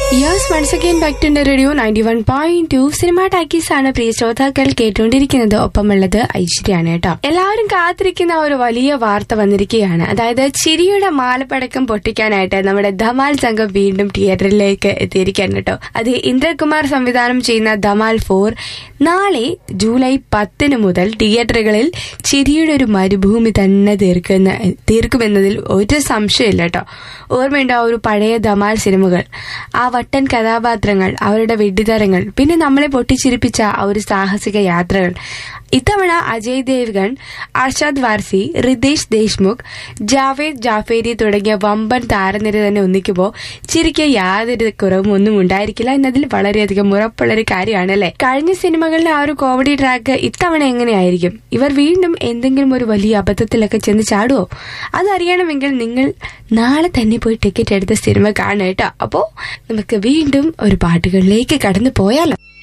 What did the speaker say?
yes once again back to radio ninety one point two cinema talkies ആണ് പ്രിയ ശ്രോതാക്കൾ കേട്ടുകൊണ്ടിരിക്കുന്നത് ഒപ്പമുള്ളത് ഐശ്വര്യാണ് കേട്ടോ എല്ലാവരും കാത്തിരിക്കുന്ന ഒരു വലിയ വാർത്ത വന്നിരിക്കുകയാണ് അതായത് ചിരിയുടെ മാലപ്പടക്കം പൊട്ടിക്കാനായിട്ട് നമ്മുടെ ധമാൽ സംഘം വീണ്ടും തിയേറ്ററിലേക്ക് എത്തിയിരിക്കുകയാണ് കേട്ടോ അത് ഇന്ദ്രകുമാർ സംവിധാനം ചെയ്യുന്ന ധമാൽ ഫോർ നാളെ ജൂലൈ പത്തിന് മുതൽ തിയേറ്ററുകളിൽ ചിരിയുടെ ഒരു മരുഭൂമി തന്നെ തീർക്കുന്ന തീർക്കുമെന്നതിൽ ഒരു സംശയമില്ല കേട്ടോ ഓർമ്മയുണ്ടോ ആ ഒരു പഴയ ധമാൽ സിനിമകൾ ആ വട്ടൻ കഥാപാത്രങ്ങൾ അവരുടെ വെടിതരങ്ങൾ പിന്നെ നമ്മളെ പൊട്ടിച്ചിരിപ്പിച്ച ആ ഒരു സാഹസിക യാത്രകൾ ഇത്തവണ അജയ് ദേവ്ഗൺ അർഷാദ് വാർസി റിതേഷ് ദേശ്മുഖ് ജാവേദ് ജാഫേരി തുടങ്ങിയ വമ്പൻ താരനിര തന്നെ ഒന്നിക്കുമ്പോൾ ചിരിക്ക് യാതൊരു കുറവും ഒന്നും ഉണ്ടായിരിക്കില്ല എന്നതിൽ വളരെയധികം ഉറപ്പുള്ളൊരു കാര്യമാണ് അല്ലെ കഴിഞ്ഞ സിനിമകളിലെ ആ ഒരു കോമഡി ട്രാക്ക് ഇത്തവണ എങ്ങനെയായിരിക്കും ഇവർ വീണ്ടും എന്തെങ്കിലും ഒരു വലിയ അബദ്ധത്തിലൊക്കെ ചെന്ന് ചാടുവോ അതറിയണമെങ്കിൽ നിങ്ങൾ നാളെ തന്നെ പോയി ടിക്കറ്റ് എടുത്ത സിനിമ കാണുക കേട്ടോ അപ്പോ നമുക്ക് വീണ്ടും ഒരു പാട്ടുകളിലേക്ക് കടന്നു പോയാലോ